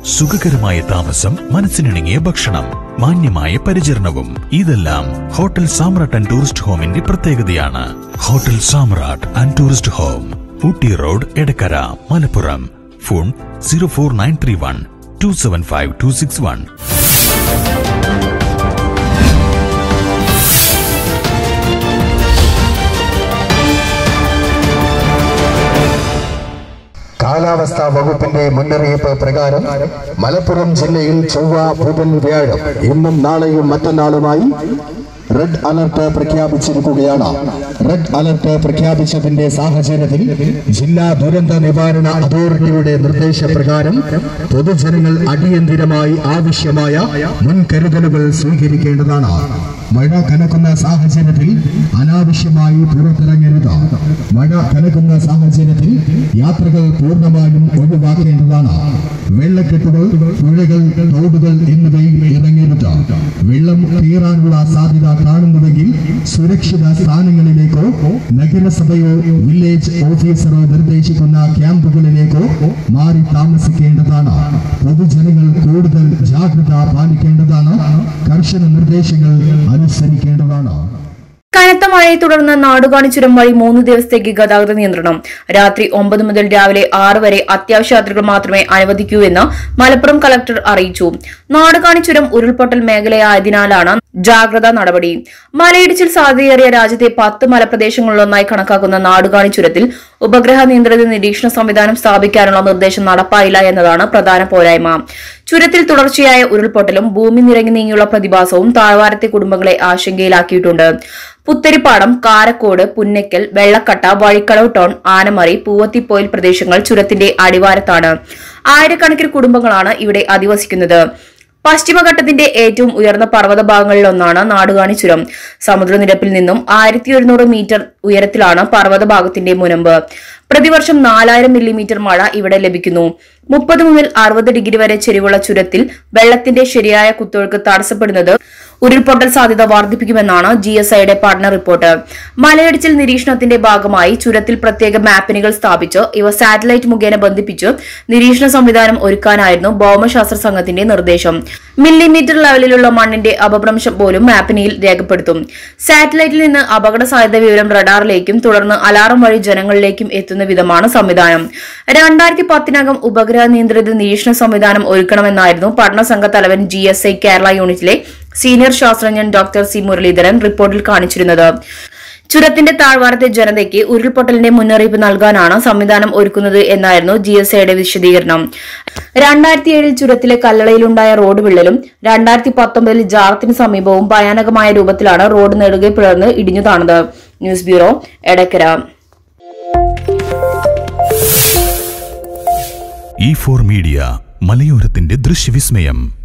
സുഖകരമായ താമസം മനസ്സിനിണങ്ങിയ ഭക്ഷണം മാന്യമായ പരിചരണവും ഇതെല്ലാം ഹോട്ടൽ സാമ്രാട്ട് ആൻഡ് ടൂറിസ്റ്റ് ഹോമിന്റെ പ്രത്യേകതയാണ് hotel Samrat and tourist home Ooty road Edakkara Malappuram phone zero four nine three one two seven five two six one കാലാവസ്ഥാ വകുപ്പിന്റെ മുന്നറിയിപ്പ് പ്രകാരം മലപ്പുറം ജില്ലയിൽ ചൊവ്വ ബുധൻ വ്യാഴം ഇന്നും നാളെയും മറ്റന്നാളുമായി റെഡ് അലർട്ട് പ്രഖ്യാപിച്ചിരിക്കുകയാണ് റെഡ് അലർട്ട് പ്രഖ്യാപിച്ചതിന്റെ സാഹചര്യത്തിൽ ജില്ലാ ദുരന്ത നിവാരണ അതോറിറ്റിയുടെ നിർദ്ദേശപ്രകാരം പൊതുജനങ്ങൾ അടിയന്തിരമായി ആവശ്യമായ മുൻകരുതലുകൾ സ്വീകരിക്കേണ്ടതാണ് മഴ കനക്കുന്ന സാഹചര്യത്തിൽ അനാവശ്യമായി പുറത്തിറങ്ങരുത് മഴ കനക്കുന്ന സാഹചര്യത്തിൽ യാത്രകൾ പൂർണ്ണമായും ഒഴിവാക്കേണ്ടതാണ് വെള്ളക്കെട്ടുകൾ പുഴകൾ തോടുകൾ എന്നിവയിൽ ഇറങ്ങരുത് വെള്ളം കീറാനുള്ള സാധ്യത കാണുന്നുവെങ്കിൽ സുരക്ഷിത സ്ഥാനങ്ങളിലേക്കോ നഗരസഭയോ വില്ലേജ് ഓഫീസറോ നിർദ്ദേശിക്കുന്ന ക്യാമ്പുകളിലേക്കോ മാറി താമസിക്കേണ്ടതാണ് പൊതുജനങ്ങൾ കൂടുതൽ ജാഗ്രത പാലിക്കേണ്ടതാണ് കർശന നിർദ്ദേശങ്ങൾ അനുസരിക്കേണ്ടതാണ് കനത്ത മഴയെ തുടർന്ന് നാടുകാണി ചുരം വഴി മൂന്ന് ദിവസത്തേക്ക് ഗതാഗത നിയന്ത്രണം രാത്രി ഒമ്പത് മുതൽ രാവിലെ ആറ് വരെ അത്യാവശ്യ യാത്രകൾ മാത്രമേ അനുവദിക്കൂ എന്ന് മലപ്പുറം കളക്ടർ അറിയിച്ചു നാടുകാണി ചുരം ഉരുൾപൊട്ടൽ മേഖലയായതിനാലാണ് ജാഗ്രതാ നടപടി മലയിടിച്ചിൽ സാധ്യതയേറിയ രാജ്യത്തെ പത്ത് മലപ്രദേശങ്ങളിലൊന്നായി കണക്കാക്കുന്ന നാടുകാണി ചുരത്തിൽ ഉപഗ്രഹ നിയന്ത്രിത നിരീക്ഷണ സംവിധാനം സ്ഥാപിക്കാനുള്ള നിർദ്ദേശം നടപ്പായില്ല എന്നതാണ് പ്രധാന പോരായ്മ ചുരത്തിൽ തുടർച്ചയായ ഉരുൾപൊട്ടലും ഭൂമി നിരങ്ങി നീങ്ങിയുള്ള പ്രതിഭാസവും താഴ്വാരത്തെ കുടുംബങ്ങളെ ആശങ്കയിലാക്കിയിട്ടുണ്ട് പുത്തരിപ്പാടം കാരക്കോട് പുന്നയ്ക്കൽ വെള്ളക്കട്ട വഴിക്കടവ് ടൗൺ ആനമറി പൂവത്തിപ്പോയിൽ പ്രദേശങ്ങൾ ചുരത്തിന്റെ അടിവാരത്താണ് ആയിരക്കണക്കിന് കുടുംബങ്ങളാണ് ഇവിടെ അധിവസിക്കുന്നത് പശ്ചിമഘട്ടത്തിന്റെ ഏറ്റവും ഉയർന്ന പർവ്വത ഭാഗങ്ങളിലൊന്നാണ് നാടുകാണി ചുരം സമുദ്രനിരപ്പിൽ നിന്നും ആയിരത്തി ഒരുന്നൂറ് മീറ്റർ ഉയരത്തിലാണ് പർവ്വത ഭാഗത്തിന്റെ മുനമ്പ് പ്രതിവർഷം നാലായിരം മില്ലിമീറ്റർ മഴ ഇവിടെ ലഭിക്കുന്നു മുപ്പത് മുതൽ അറുപത് ഡിഗ്രി വരെ ചെരിവുള്ള ചുരത്തിൽ വെള്ളത്തിന്റെ ശരിയായ കുത്തൊഴുക്ക് തടസ്സപ്പെടുന്നത് ഉരുൾപൊട്ടൽ സാധ്യത വർദ്ധിപ്പിക്കുമെന്നാണ് ജി എസ് ഐയുടെ പഠന റിപ്പോർട്ട് മലയിടിച്ചിൽ നിരീക്ഷണത്തിന്റെ ഭാഗമായി ചുരത്തിൽ പ്രത്യേക മാപ്പിനുകൾ സ്ഥാപിച്ച് ഇവ സാറ്റലൈറ്റ് മുഖേന ബന്ധിപ്പിച്ച് നിരീക്ഷണ സംവിധാനം ഒരുക്കാനായിരുന്നു ഭൗമശാസ്ത്ര സംഘത്തിന്റെ നിർദ്ദേശം മില്ലിമീറ്റർ ലെവലിലുള്ള മണ്ണിന്റെ അപഭ്രംശം പോലും മാപ്പിനിയിൽ രേഖപ്പെടുത്തും സാറ്റലൈറ്റിൽ നിന്ന് അപകട സാധ്യത വിവരം റഡാറിലേക്കും തുടർന്ന് അലാറം വഴി ജനങ്ങളിലേക്കും എത്തുന്ന വിധമാണ് സംവിധാനം രണ്ടായിരത്തി പത്തിനകം ഉപഗ്രഹ നിയന്ത്രിത നിരീക്ഷണ സംവിധാനം ഒരുക്കണമെന്നായിരുന്നു പഠനസംഘ തലവൻ ജി എസ് ഐ കേരള യൂണിറ്റിലെ സീനിയർ ശാസ്ത്രജ്ഞൻ ഡോക്ടർ സി മുരളീധരൻ റിപ്പോർട്ടിൽ കാണിച്ചിരുന്നത് ചുരത്തിന്റെ താഴ്വാരത്തെ ജനതയ്ക്ക് ഉരുൾപൊട്ടലിന്റെ മുന്നറിയിപ്പ് നൽകാനാണ് സംവിധാനം ഒരുക്കുന്നത് എന്നായിരുന്നു ജി എസ് ഐയുടെ വിശദീകരണം രണ്ടായിരത്തി ഏഴിൽ ചുരത്തിലെ കല്ലളയിലുണ്ടായ റോഡ് വിള്ളലും രണ്ടായിരത്തി പത്തൊമ്പതിൽ ജാറത്തിന് സമീപവും ഭയാനകമായ രൂപത്തിലാണ് റോഡ് നെടുകെ പിളർന്ന് ഇടിഞ്ഞു താണത് news bureau Edakkara E four media മലയോരത്തിന്റെ ദൃശ്യവിസ്മയം